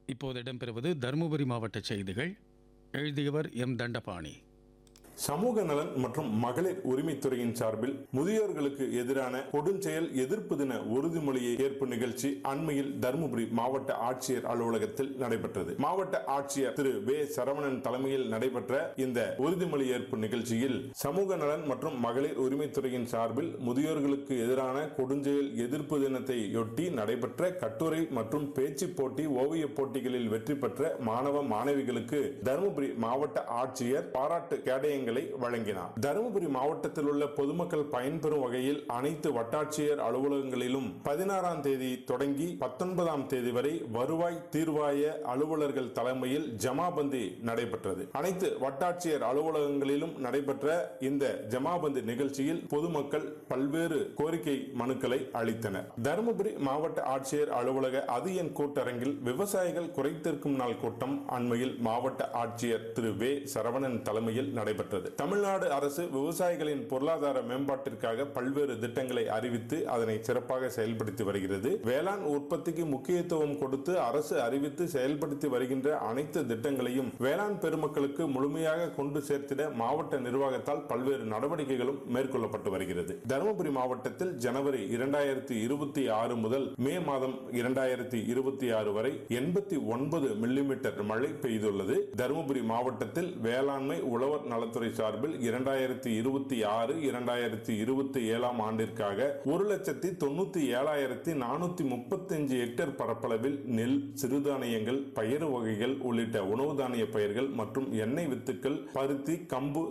இப்போது இடம்பெறுவது தருமபுரி மாவட்ட செய்திகள் எழுதியவர் எம் தண்டபாணி சமூக நலன் மற்றும் மகளிர் உரிமைத்துறையின் சார்பில் முதியோர்களுக்கு எதிரான கொடுஞ்செயல் எதிர்ப்பு தின உறுதிமொழியை ஏற்பு நிகழ்ச்சி அண்மையில் தருமபுரி மாவட்ட ஆட்சியர் அலுவலகத்தில் நடைபெற்றது மாவட்ட ஆட்சியர் திரு வே சரவணன் தலைமையில் நடைபெற்ற இந்த உறுதிமொழி ஏற்பு நிகழ்ச்சியில் சமூக நலன் மற்றும் மகளிர் உரிமைத்துறையின் சார்பில் முதியோர்களுக்கு எதிரான கொடுஞ்செயல் எதிர்ப்பு தினத்தையொட்டி நடைபெற்ற கட்டுரை மற்றும் பேச்சு போட்டி ஓவியப் போட்டிகளில் வெற்றி பெற்ற மாணவ மாணவிகளுக்கு தருமபுரி மாவட்ட ஆட்சியர் பாராட்டு கேடயங்களை வழங்கினார் தருமபுரி மாவட்டத்தில் உள்ள பொதுமக்கள் பயன்பெறும் வகையில் அனைத்து வட்டாட்சியர் அலுவலகங்களிலும் பதினாறாம் தேதி தொடங்கி பத்தொன்பதாம் தேதி வரை வருவாய் தீர்வாய அலுவலர்கள் தலைமையில் ஜமாபந்தி நடைபெற்றது அனைத்து வட்டாட்சியர் அலுவலகங்களிலும் நடைபெற்ற இந்த ஜமாபந்தி நிகழ்ச்சியில் பொதுமக்கள் பல்வேறு கோரிக்கை மனுக்களை அளித்தனர் தருமபுரி மாவட்ட ஆட்சியர் அலுவலக அதியன் கூட்டரங்கில் விவசாயிகள் குறைத்திருக்கும் நாள் கூட்டம் அண்மையில் மாவட்ட ஆட்சியர் திரு வே சரவணன் தலைமையில் நடைபெற்றது தமிழ்நாடு அரசு விவசாயிகளின் பொருளாதார மேம்பாட்டிற்காக பல்வேறு திட்டங்களை அறிவித்து அதனை சிறப்பாக செயல்படுத்தி வருகிறது வேளாண் உற்பத்திக்கு முக்கியத்துவம் கொடுத்து அரசு அறிவித்து செயல்படுத்தி வருகின்ற அனைத்து திட்டங்களையும் வேளாண் பெருமக்களுக்கு முழுமையாக கொண்டு சேர்த்திட மாவட்ட நிர்வாகத்தால் பல்வேறு நடவடிக்கைகளும் மேற்கொள்ளப்பட்டு வருகிறது தருமபுரி மாவட்டத்தில் ஜனவரி இரண்டாயிரத்தி இருபத்தி ஆறு முதல் மே மாதம் இரண்டாயிரத்தி இருபத்தி ஆறு வரை எண்பத்தி ஒன்பது மில்லிமீட்டர் மழை பெய்துள்ளது தருமபுரி மாவட்டத்தில் வேளாண்மை உழவர் நலத்துறை சார்பில் இரண்டாயிரத்தி இருபத்தி ஆறு இரண்டாயிரத்தி இருபத்தி ஏழாம் ஆண்டிற்காக ஒரு லட்சத்தி தொண்ணூத்தி ஏழாயிரத்தி நானூத்தி முப்பத்தஞ்சு ஹெக்டேர் பரப்பளவில் நெல் சிறுதானியங்கள் பயறு வகைகள் உள்ளிட்ட உணவு தானிய பயிர்கள் மற்றும் எண்ணெய் வித்துக்கள் பருத்தி கம்பு